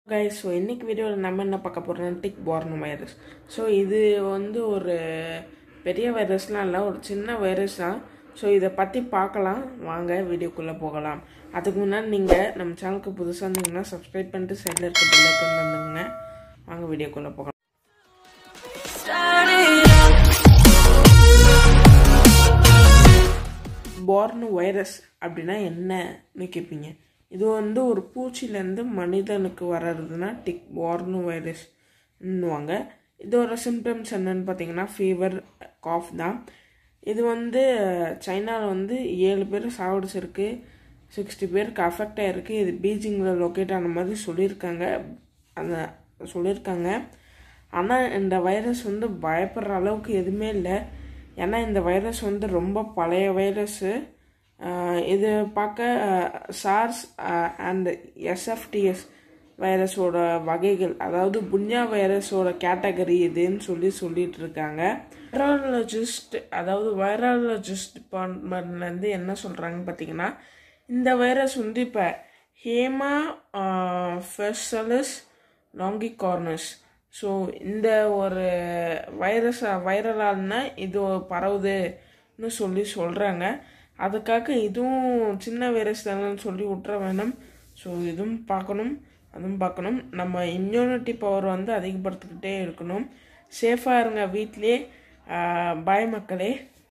guys so இன்னைக்கு வீடியோவில் நம்ம என்ன பார்க்க போகிறோம்னா டிக் பார்ன் வைரஸ் ஸோ இது வந்து ஒரு பெரிய வைரஸ்லாம் இல்லை ஒரு சின்ன வைரஸ் தான் ஸோ இதை பற்றி பார்க்கலாம் வாங்க வீடியோக்குள்ளே போகலாம் அதுக்கு முன்னாடி நீங்கள் நம்ம சேனலுக்கு புதுசாக இருந்தீங்கன்னா சப்ஸ்கிரைப் பண்ணிட்டு சைடில் இருக்க பெல்லைக்கன் வந்துங்க வாங்க வீடியோக்குள்ளே போகலாம் பார்ன் வைரஸ் அப்படின்னா என்னன்னு கேட்பீங்க இது வந்து ஒரு பூச்சிலேருந்து மனிதனுக்கு வர்றதுன்னா டிக் பார்ன் வைரஸ்ன்னுவாங்க இதோட சிம்டம்ஸ் என்னன்னு பார்த்தீங்கன்னா ஃபீவர் காஃப் தான் இது வந்து சைனாவில் வந்து ஏழு பேர் சாவடிச்சிருக்கு சிக்ஸ்டி பேருக்கு அஃபெக்ட் ஆகிருக்கு இது பீஜிங்கில் லொக்கேட் ஆன மாதிரி சொல்லியிருக்காங்க அந்த சொல்லியிருக்காங்க ஆனால் இந்த வைரஸ் வந்து பயப்படுற அளவுக்கு எதுவுமே இல்லை ஏன்னா இந்த வைரஸ் வந்து ரொம்ப பழைய வைரஸ்ஸு இது பார்க்க சார்ஸ் அண்ட் எஸ்எஃப்டிஎஸ் வைரஸோட வகைகள் அதாவது புன்யா வைரஸோட கேட்டகரி இதுன்னு சொல்லி சொல்லிட்டு இருக்காங்க வைராலஜிஸ்ட் அதாவது வைராலஜிஸ்ட் டிபார்ட்மெண்ட்லேருந்து என்ன சொல்கிறாங்கன்னு பார்த்தீங்கன்னா இந்த வைரஸ் வந்து இப்போ ஹேமா ஃபெசலஸ் லாங்கிகார்னஸ் ஸோ இந்த ஒரு வைரஸ் வைரலால்னா இது பரவுதுன்னு சொல்லி சொல்கிறாங்க அதுக்காக இதுவும் சின்ன வைரஸ் தானேன்னு சொல்லி விட்டுற வேணும் ஸோ இதுவும் பார்க்கணும் அதுவும் பார்க்கணும் நம்ம இம்யூனிட்டி பவர் வந்து அதிகப்படுத்திக்கிட்டே இருக்கணும் சேஃபாக இருங்க வீட்டிலே பாய் மக்களே